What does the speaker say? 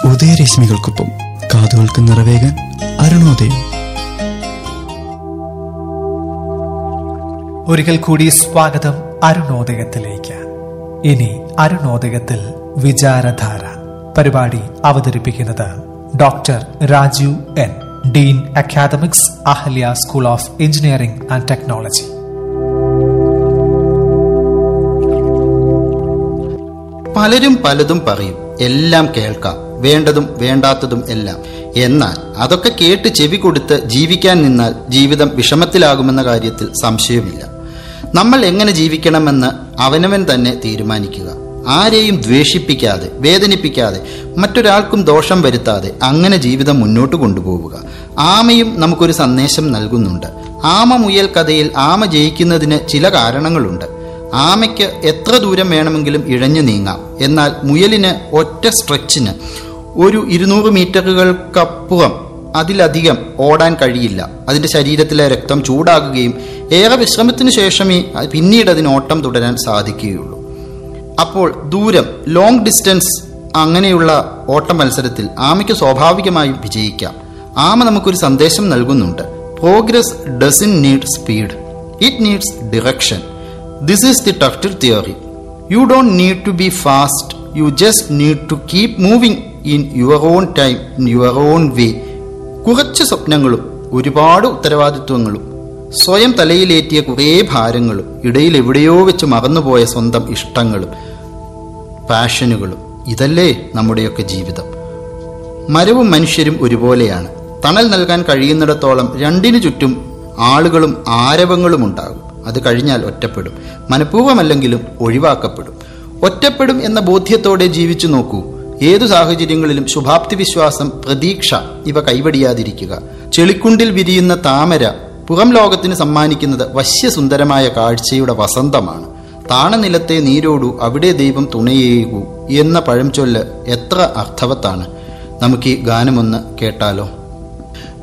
ഉദയരശ്മികൾക്കൊപ്പം കാതുകൾക്ക് നിറവേകാൻ അരുണോദയം ഒരിക്കൽ കൂടി സ്വാഗതം അരുണോദയത്തിലേക്ക് ഇനി അരുണോദയത്തിൽ വിചാരധാര പരിപാടി അവതരിപ്പിക്കുന്നത് doctor Rajeev N dean academics Ahalia school of engineering and technology പലരും പലതും പറയും എല്ലാം കേൾക്കാം വേണ്ടതും വേണ്ടാത്തതും എല്ലാം എന്നാൽ അതൊക്കെ കേട്ട് ചെവി കൊടുത്ത് ജീവിക്കാൻ നിന്നാൽ ജീവിതം വിഷമത്തിലാകുമെന്ന കാര്യത്തിൽ സംശയമില്ല നമ്മൾ എങ്ങനെ ജീവിക്കണമെന്ന് അവനവൻ തന്നെ തീരുമാനിക്കുക ആരെയും ദ്വേഷിപ്പിക്കാതെ വേദനിപ്പിക്കാതെ മറ്റൊരാൾക്കും ദോഷം വരുത്താതെ അങ്ങനെ ജീവിതം മുന്നോട്ട് കൊണ്ടുപോവുക ആമയും നമുക്കൊരു സന്ദേശം നൽകുന്നുണ്ട് ആമ മുയൽ കഥയിൽ ആമ ജയിക്കുന്നതിന് ചില കാരണങ്ങളുണ്ട് ആമയ്ക്ക് എത്ര ദൂരം വേണമെങ്കിലും ഇഴഞ്ഞു നീങ്ങാം എന്നാൽ മുയലിന് ഒറ്റ സ്ട്രെച്ചിന് ഒരു ഇരുന്നൂറ് മീറ്ററുകൾക്കപ്പുറം അതിലധികം ഓടാൻ കഴിയില്ല അതിൻ്റെ ശരീരത്തിലെ രക്തം ചൂടാകുകയും ഏറെ വിശ്രമത്തിന് ശേഷമേ അത് പിന്നീട് അതിന് ഓട്ടം തുടരാൻ സാധിക്കുകയുള്ളൂ അപ്പോൾ ദൂരം ലോങ് ഡിസ്റ്റൻസ് അങ്ങനെയുള്ള ഓട്ട മത്സരത്തിൽ ആമയ്ക്ക് സ്വാഭാവികമായും വിജയിക്കാം ആമ നമുക്കൊരു സന്ദേശം നൽകുന്നുണ്ട് progress doesn't need speed it needs direction this is the turtle theory you don't need to be fast you just need to keep moving in your own time in your own way കുറച്ച് സ്വപ്നങ്ങളും ഒരുപാട് ഉത്തരവാദിത്വങ്ങളും സ്വയം തലയിലേറ്റിയ കുറേ ഭാരങ്ങളും ഇടയിൽ എവിടെയോ വെച്ച് മറന്നുപോയ സ്വന്തം ഇഷ്ടങ്ങളും പാഷനുകളും ഇതല്ലേ നമ്മുടെയൊക്കെ ജീവിതം മരവും മനുഷ്യരും ഒരുപോലെയാണ് തണൽ നൽകാൻ കഴിയുന്നിടത്തോളം രണ്ടിനു ചുറ്റും ആളുകളും ആരവങ്ങളും ഉണ്ടാകും അത് കഴിഞ്ഞാൽ ഒറ്റപ്പെടും മനഃപൂർവ്വമല്ലെങ്കിലും ഒഴിവാക്കപ്പെടും ഒറ്റപ്പെടും എന്ന ബോധ്യത്തോടെ ജീവിച്ചു നോക്കൂ ഏതു സാഹചര്യങ്ങളിലും ശുഭാപ്തി വിശ്വാസം പ്രതീക്ഷ ഇവ കൈവടിയാതിരിക്കുക ചെളിക്കുണ്ടിൽ വിരിയുന്ന താമര പുറം ലോകത്തിന് സമ്മാനിക്കുന്നത് വശ്യസുന്ദരമായ കാഴ്ചയുടെ വസന്തമാണ് താണനിലത്തെ നീരോടു അവിടെ ദൈവം തുണയേകൂ എന്ന പഴംചൊല്ല് എത്ര അർത്ഥവത്താണ് നമുക്ക് ഈ ഗാനമൊന്ന് കേട്ടാലോ